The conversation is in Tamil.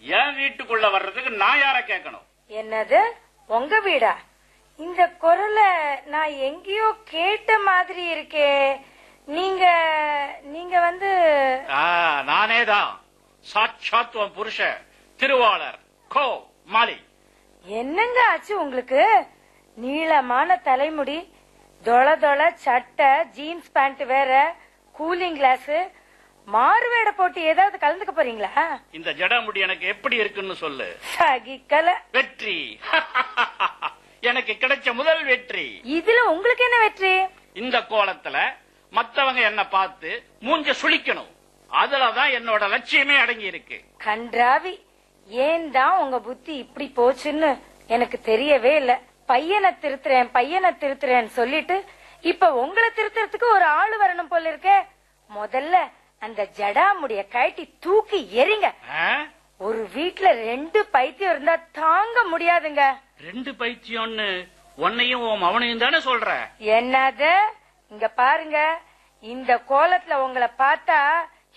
என் வீட்டுக்குள்ள வர்றதுக்கு நான் யார கேட்கணும் என்னது உங்க வீடா இந்த குரலை நான் எங்கேயோ கேட்ட மாதிரி இருக்கே நீங்க நீங்க வந்து ஆ, நானேதான் சாட்சாத் உன் புருஷன் திருவாளர் கோ மாலி என்னங்க ஆச்சு உங்களுக்கு நீளமான தலைமுடி தொள தொள சட்டை ஜீன்ஸ் பேண்ட் வேற கூலிங் கிளாஸ் மாறுவேட போட்டு ஏதாவது கலந்துக்க போறீங்களா இந்த ஜடாமுடி எனக்கு எப்படி இருக்குன்னு சொல்லு சகிக்கல வெற்றி எனக்கு கிடைச்ச முதல் வெற்றி இதுல உங்களுக்கு என்ன வெற்றி இந்த கோலத்துல மத்தவங்க என்ன பார்த்து மூஞ்ச சுளிக்கணும் அதுலதான் என்னோட லட்சியமே அடங்கி இருக்கு கன்றாவி ஏன் தான் உங்க புத்தி இப்படி போச்சுன்னு எனக்கு தெரியவே இல்ல பையனை திருத்துறேன் பையனை திருத்துறேன்னு சொல்லிட்டு இப்ப உங்களை திருத்துறதுக்கு ஒரு ஆளு வரணும் போல இருக்கே முதல்ல அந்த ஜடாமுடிய கழட்டி தூக்கி எறிங்க ஆ? ஒரு வீட்ல ரெண்டு பைத்தியம் இருந்தா தாங்க முடியாதுங்க ரெண்டு பைத்தியம்னு உன்னையும் உன் மவனையும் தானே சொல்ற என்னது இங்க பாருங்க இந்த கோலத்துல உங்களை பார்த்தா